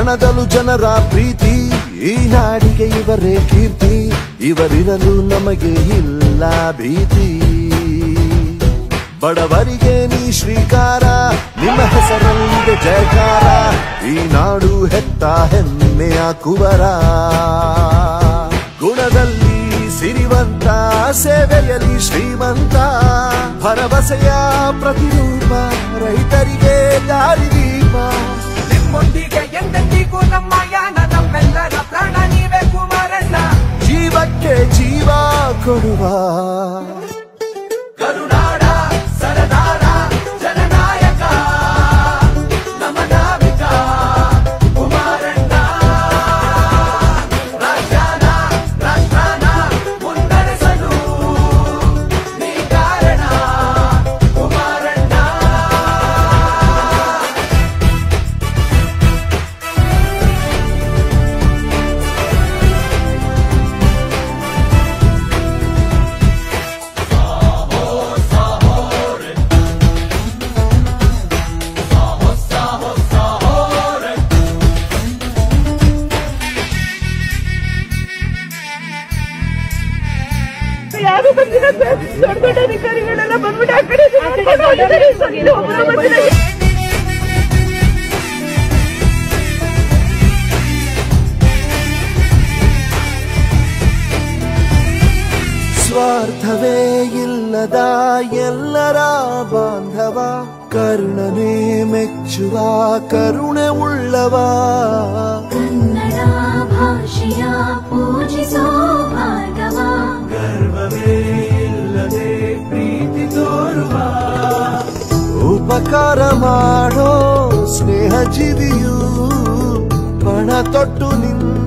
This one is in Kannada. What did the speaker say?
ಕ್ಷಣದಲ್ಲೂ ಜನರ ಪ್ರೀತಿ ಈ ನಾಡಿಗೆ ಇವರೇ ಕೀರ್ತಿ ಇವರಿರಲು ನಮಗೆ ಇಲ್ಲ ಭೀತಿ ಬಡವರಿಗೆ ನೀ ಶ್ರೀಕಾರ ನಿಮ್ಮ ಹೆಸರಲ್ಲಿದೆ ಜಯಕಾರ ಈ ನಾಡು ಹೆತ್ತ ಹೆಮ್ಮೆಯ ಕುವರ ಗುಣದಲ್ಲಿ ಸಿರಿವಂತ ಸೇವೆಯಲ್ಲಿ ಶ್ರೀಮಂತ ಭರವಸೆಯ ಪ್ರತಿರೂಪ ರೈತರಿಗೆ ದಾರಿದೀಪ ನಿಮ್ಮೊಂದಿಗೆ ಎಂದೆಂದಿಗೂ ನಮ್ಮ ಯಾನ ನಮ್ಮೆಲ್ಲರ ಪ್ರಾಣ ನೀವೇ ಕುಮಾರಣ್ಣ ಜೀವಕ್ಕೆ ಜೀವ ಕೊಡುವ ಕರುನಾಡ ಸರದಾರ ಜನನಾಯಕ ನಮ್ಮ ನಾವಿಕ ಕುಮಾರಣ್ಣ ರಾಜ್ಯಾನ ರಾಷ್ಟ್ರಾನ ಮುನ್ನಡೆಸಲು ನೀ ಕಾರಣ ಕುಮಾರಣ್ಣ ಯಾರು ಬಂದಿಲ್ಲ ಸರ್ ದೊಡ್ಡ ದೊಡ್ಡ ಅಧಿಕಾರಿಗಳೆಲ್ಲ ಬಂದ್ಬಿಟ್ಟು ಆ ಕಡೆ ಕರ್ಕೊಂಡು ಹೋಗಿದ್ದಾರೆ ಸರ್. ಇಲ್ಲಿ ಒಬ್ರು ಬಂದಿಲ್ಲ. ಸ್ವಾರ್ಥವೇ ಇಲ್ಲದ ಎಲ್ಲರ ಬಾಂಧವ ಕರುಣನೆ ಮೆಚ್ಚುವ ಕರುಣೆ ಉಳ್ಳವ ಕನ್ನಡ ಭಾಷೆಯ ಪೂಜಿಸೋ ಭಾರ್ಗವ ಉಪಕಾರ ಮಾಡೋ ಸ್ನೇಹ ಜೀವಿಯು ಪಣ ತೊಟ್ಟು ನಿನ್ನ